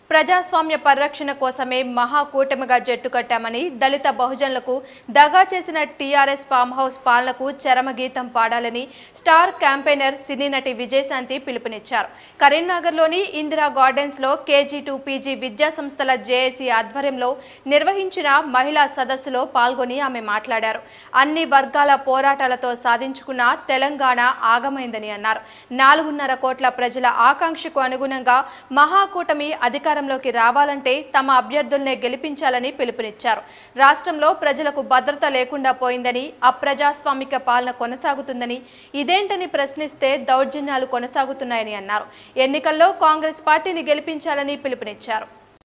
ప్రజాస్వామ్య పరిరక్షణ కోసమే మహాకూటమిగా జట్టు కట్టామని దళిత బహుజనులకు దగా చేసిన టీఆర్ఎస్ ఫామ్ హౌస్ పాలనకు చరమగీతం పాడాలని స్టార్ క్యాంపెయినర్ సినీ నటి విజయశాంతి పిలుపునిచ్చారు కరీంనగర్లోని ఇందిరా గార్డెన్స్ లో కేజీ టూ పీజీ విద్యా సంస్థల జేఏసీ ఆధ్వర్యంలో నిర్వహించిన మహిళా సదస్సులో పాల్గొని ఆమె మాట్లాడారు అన్ని వర్గాల పోరాటాలతో సాధించుకున్న తెలంగాణ ఆగమైందని అన్నారు నాలుగున్నర కోట్ల ప్రజల ఆకాంక్షకు అనుగుణంగా మహాకూటమి అధికారంలోకి రావాలంటే తమ అభ్యర్థుల్నే గెలిపించాలని పిలుపునిచ్చారు రాష్ట్రంలో ప్రజలకు భద్రత లేకుండా పోయిందని అప్రజాస్వామిక పాలన కొనసాగుతుందని ఇదేంటని ప్రశ్నిస్తే దౌర్జన్యాలు కొనసాగుతున్నాయని అన్నారు ఎన్నికల్లో కాంగ్రెస్ పార్టీని గెలిపించాలని పిలుపునిచ్చారు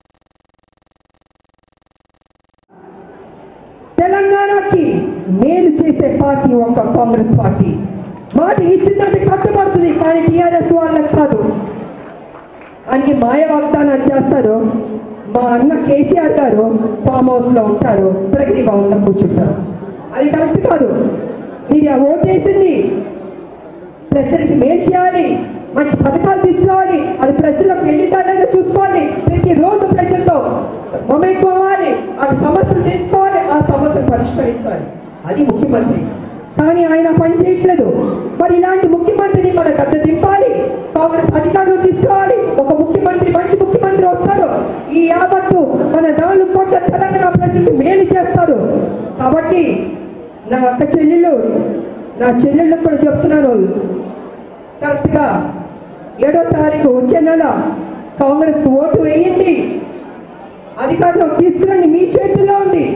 తెలంగాణకి మేలు చేసే పార్టీ ఒక కాంగ్రెస్ పార్టీ మాట ఇచ్చిందంటే కట్టుబడుతుంది కానీ టీఆర్ఎస్ వాళ్ళకి కాదు అన్ని మాయ వాగ్దానాలు చేస్తారు మా అన్న కేసీఆర్ గారు ఫామ్ హౌస్ లో ఉంటారు ప్రగతి భవన్ లో కూర్చుంటారు అది కరెక్ట్ కాదు మీరు ఆ ఓటేసింది ప్రజలకి మేలు చేయాలి మంచి పథకాలు తీసుకురావాలి అది ప్రజలకు వెళ్ళిందా చూసుకోవాలి ప్రతి రోజు ప్రజలతో మమేకోవాలి ఆ సమస్యలు తీసుకోవాలి ఆ సమస్యలు పరిష్కరించాలి అది ముఖ్యమంత్రి కానీ ఆయన పని చేయట్లేదు మరి ఇలాంటి ముఖ్యమంత్రిని మన గద్ద దింపాలి కాంగ్రెస్ అధికారులు తీసుకోవాలి ఒక ముఖ్యమంత్రి మంచి ముఖ్యమంత్రి వస్తారు ఈ యావత్తు మన నాలుగు కోట్ల తెలంగాణ ప్రజలకు మేలు చేస్తారు కాబట్టి నా అక్క చెల్లెళ్ళు నా చెల్లెళ్ళకు కూడా చెప్తున్నాను కరెక్ట్గా ఏడో తారీఖు వచ్చే నెల కాంగ్రెస్ ఓటు వేయండి అధికారంలో తీసుకురండి మీ చేతిలో ఉంది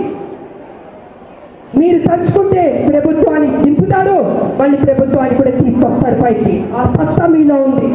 మీరు తలుచుకుంటే ప్రభుత్వాన్ని దింపుతారు మళ్ళీ ప్రభుత్వాన్ని కూడా తీసుకొస్తారు పైకి ఆ సత్తా మీలో ఉంది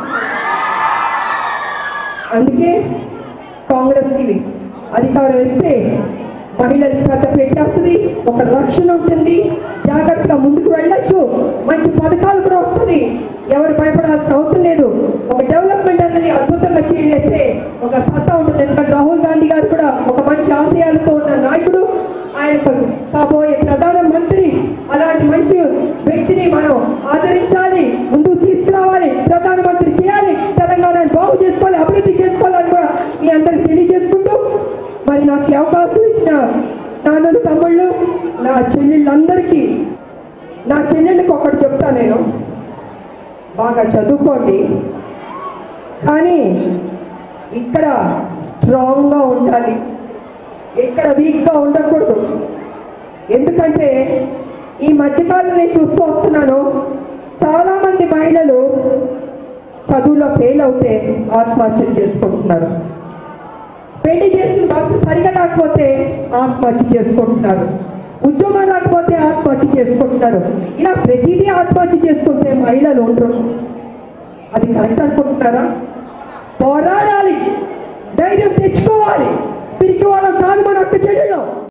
అందుకే కాంగ్రెస్కి అధికారం ఇస్తే మహిళలకు పెద్ద పెట్టేస్తుంది ఒక రక్షణ ఉంటుంది జాగ్రత్తగా ముందుకు వెళ్ళొచ్చు మంచి పథకాలు కూడా వస్తుంది ఎవరు భయపడాల్సిన అవసరం లేదు ఒక డెవలప్మెంట్ అనేది అద్భుతంగా చేస్తే ఒక సత్తా ఉంటుంది ఎందుకంటే రాహుల్ గాంధీ గారు కూడా ఒక మంచి ఆశయాలతో ఉన్న నాయకుడు ఆయన కాబోయే ప్రధాన మంత్రి అలాంటి మంచి వ్యక్తిని మనం ఆదరించాలి ముందుకు తీసుకురావాలి ప్రధానమంత్రి చేయాలి తెలంగాణను బాగు చేసుకోవాలి అభివృద్ధి చేసుకోవాలని కూడా మీ అందరికి తెలియజేసుకుంటూ మరి నాకు ఈ అవకాశం ఇచ్చిన నాన్నలు తమ్ముళ్ళు నా చెల్లెళ్ళందరికీ నా చెల్లెళ్ళకి ఒకటి చెప్తా నేను బాగా చదువుకోండి కానీ ఇక్కడ స్ట్రాంగ్గా ఉండాలి ఎక్కడ వీక్గా ఉండకూడదు ఎందుకంటే ఈ మధ్యకాలం నేను చూస్తూ వస్తున్నాను చాలామంది మహిళలు చదువులో ఫెయిల్ అవుతే ఆత్మహత్యలు చేసుకుంటున్నారు పెళ్లి చేసిన భర్త సరిగా లేకపోతే ఆత్మహత్య చేసుకుంటున్నారు ఉద్యోగం రాకపోతే ఆత్మహత్య చేసుకుంటున్నారు ఇలా ప్రతిదీ ఆత్మహత్య చేసుకుంటే మహిళలు ఉండరు అది కరెక్ట్ అనుకుంటున్నారా పోరాడాలి ధైర్యం తెచ్చుకోవాలి పిరికి వాళ్ళం కాదు మన అక్క చెల్లెళ్ళు